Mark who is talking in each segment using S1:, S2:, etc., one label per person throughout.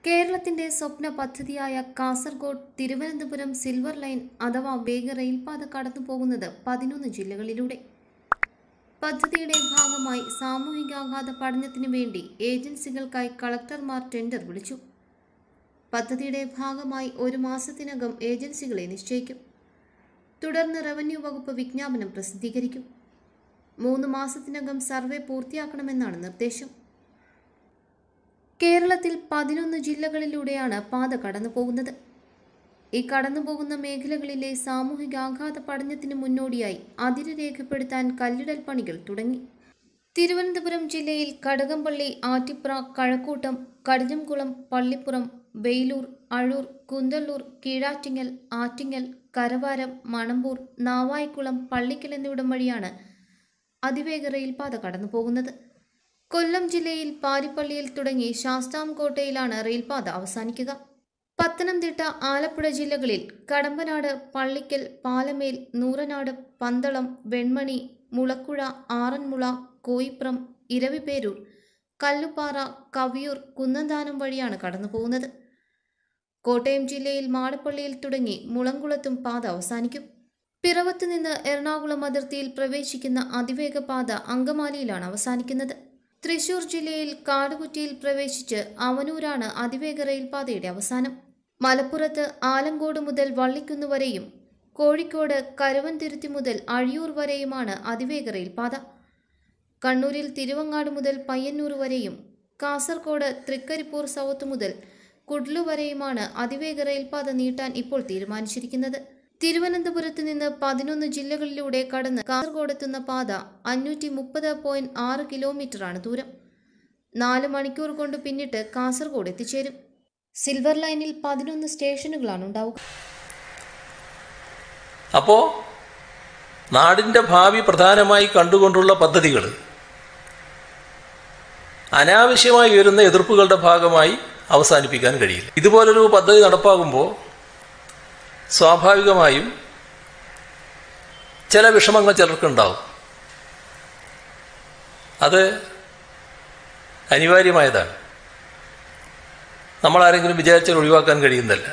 S1: കേരളത്തിന്റെ സ്വപ്ന പദ്ധതിയായ Kasaragod Thiruvananthapuram silver line അഥവാ വേഗ റെയിൽപാത കടന്നു പോകുന്നത് പതിനൊന്ന് ജില്ലകളിലൂടെ പദ്ധതിയുടെ ഭാഗമായി സാമൂഹികാഘാത പഠനത്തിനു വേണ്ടി ഏജൻസികൾക്കായി കളക്ടർമാർ ടെൻഡർ വിളിച്ചു പദ്ധതിയുടെ ഭാഗമായി ഒരു മാസത്തിനകം ഏജൻസികളെ നിശ്ചയിക്കും തുടർന്ന് റവന്യൂ വകുപ്പ് വിജ്ഞാപനം പ്രസിദ്ധീകരിക്കും മൂന്ന് മാസത്തിനകം സർവേ പൂർത്തിയാക്കണമെന്നാണ് നിർദ്ദേശം കേരളത്തിൽ പതിനൊന്ന് ജില്ലകളിലൂടെയാണ് പാത കടന്നു പോകുന്നത് ഈ കടന്നു പോകുന്ന മേഖലകളിലെ സാമൂഹികാഘാത പഠനത്തിന് മുന്നോടിയായി അതിര് രേഖപ്പെടുത്താൻ കല്ലിടൽ പണികൾ തുടങ്ങി തിരുവനന്തപുരം ജില്ലയിൽ കടകംപള്ളി ആറ്റിപ്ര കഴക്കൂട്ടം കടിഞ്ഞംകുളം പള്ളിപ്പുറം വെയിലൂർ അഴൂർ കുന്തള്ളൂർ കീഴാറ്റിങ്ങൽ ആറ്റിങ്ങൽ കരവാരം മണമ്പൂർ നാവായിക്കുളം പള്ളിക്കൽ എന്നിവിടം വഴിയാണ് അതിവേഗ റെയിൽപാത കടന്നു പോകുന്നത് കൊല്ലം ജില്ലയിൽ പാരിപ്പള്ളിയിൽ തുടങ്ങി ശാസ്താംകോട്ടയിലാണ് റെയിൽപാത അവസാനിക്കുക പത്തനംതിട്ട ആലപ്പുഴ ജില്ലകളിൽ കടമ്പനാട് പള്ളിക്കൽ പാലമേൽ നൂറനാട് പന്തളം വെൺമണി മുളക്കുഴ ആറന്മുള കോയിപ്രം ഇരവിപേരൂർ കല്ലുപാറ കവിയൂർ കുന്നന്താനം വഴിയാണ് കടന്നു പോകുന്നത് കോട്ടയം ജില്ലയിൽ മാടപ്പള്ളിയിൽ തുടങ്ങി മുളങ്കുളത്തും പാത അവസാനിക്കും പിറവത്ത് നിന്ന് എറണാകുളം അതിർത്തിയിൽ പ്രവേശിക്കുന്ന അതിവേഗ പാത അങ്കമാലിയിലാണ് അവസാനിക്കുന്നത് തൃശൂർ ജില്ലയിൽ കാടുകുറ്റിയിൽ പ്രവേശിച്ച് അവനൂരാണ് അതിവേഗ റെയിൽപാതയുടെ അവസാനം മലപ്പുറത്ത് ആലങ്കോട് മുതൽ വള്ളിക്കുന്ന് വരെയും കോഴിക്കോട് കരുവൻതിരുത്തി മുതൽ അഴിയൂർ വരെയുമാണ് അതിവേഗ റെയിൽപാത കണ്ണൂരിൽ തിരുവങ്ങാട് മുതൽ പയ്യന്നൂർ വരെയും കാസർഗോഡ് തൃക്കരിപ്പൂർ സൗത്ത് മുതൽ കുഡ്ലു വരെയുമാണ് അതിവേഗ റെയിൽപാത നീട്ടാൻ ഇപ്പോൾ തീരുമാനിച്ചിരിക്കുന്നത് തിരുവനന്തപുരത്ത് നിന്ന് പതിനൊന്ന് ജില്ലകളിലൂടെ കടന്ന് കാസർഗോഡ് എത്തുന്ന പാത അഞ്ഞൂറ്റി മുപ്പത് പോയിന്റ് ആറ് കിലോമീറ്ററാണ് ദൂരം നാല് മണിക്കൂർ കൊണ്ട് പിന്നിട്ട് കാസർഗോഡ് എത്തിച്ചേരും സിൽവർ ലൈനിൽ പതിനൊന്ന് സ്റ്റേഷനുകളാണ് ഉണ്ടാവുക
S2: അപ്പോൾ നാടിൻ്റെ ഭാവി പ്രധാനമായി കണ്ടുകൊണ്ടുള്ള പദ്ധതികൾ അനാവശ്യമായി ഉയരുന്ന എതിർപ്പുകളുടെ ഭാഗമായി അവസാനിപ്പിക്കാൻ കഴിയില്ല ഇതുപോലൊരു പദ്ധതി നടപ്പാകുമ്പോൾ സ്വാഭാവികമായും ചില വിഷമങ്ങൾ ചിലർക്കുണ്ടാവും അത് അനിവാര്യമായതാണ് നമ്മളാരെങ്കിലും വിചാരിച്ചാൽ ഒഴിവാക്കാൻ കഴിയുന്നതല്ല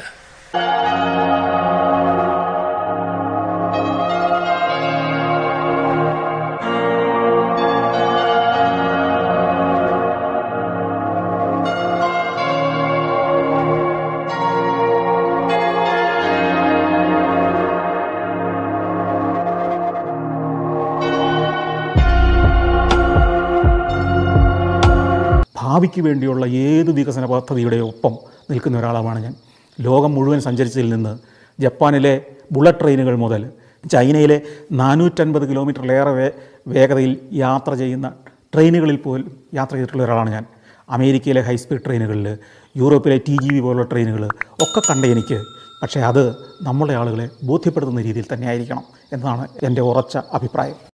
S3: ഭാവിക്ക് വേണ്ടിയുള്ള ഏത് വികസന പദ്ധതിയുടെ ഒപ്പം നിൽക്കുന്ന ഒരാളാണ് ഞാൻ ലോകം മുഴുവൻ സഞ്ചരിച്ചതിൽ നിന്ന് ജപ്പാനിലെ ബുള്ളറ്റ് ട്രെയിനുകൾ മുതൽ ചൈനയിലെ നാനൂറ്റൻപത് കിലോമീറ്ററിലേറെ വേ വേഗതയിൽ യാത്ര ചെയ്യുന്ന ട്രെയിനുകളിൽ പോലും യാത്ര ചെയ്തിട്ടുള്ള ഒരാളാണ് ഞാൻ അമേരിക്കയിലെ ഹൈസ്പീഡ് ട്രെയിനുകളിൽ യൂറോപ്പിലെ ടി ജി വി പോലുള്ള ട്രെയിനുകൾ ഒക്കെ കണ്ട എനിക്ക് പക്ഷേ അത് നമ്മളെ ആളുകളെ ബോധ്യപ്പെടുത്തുന്ന രീതിയിൽ തന്നെ ആയിരിക്കണം എന്നതാണ് എൻ്റെ ഉറച്ച അഭിപ്രായം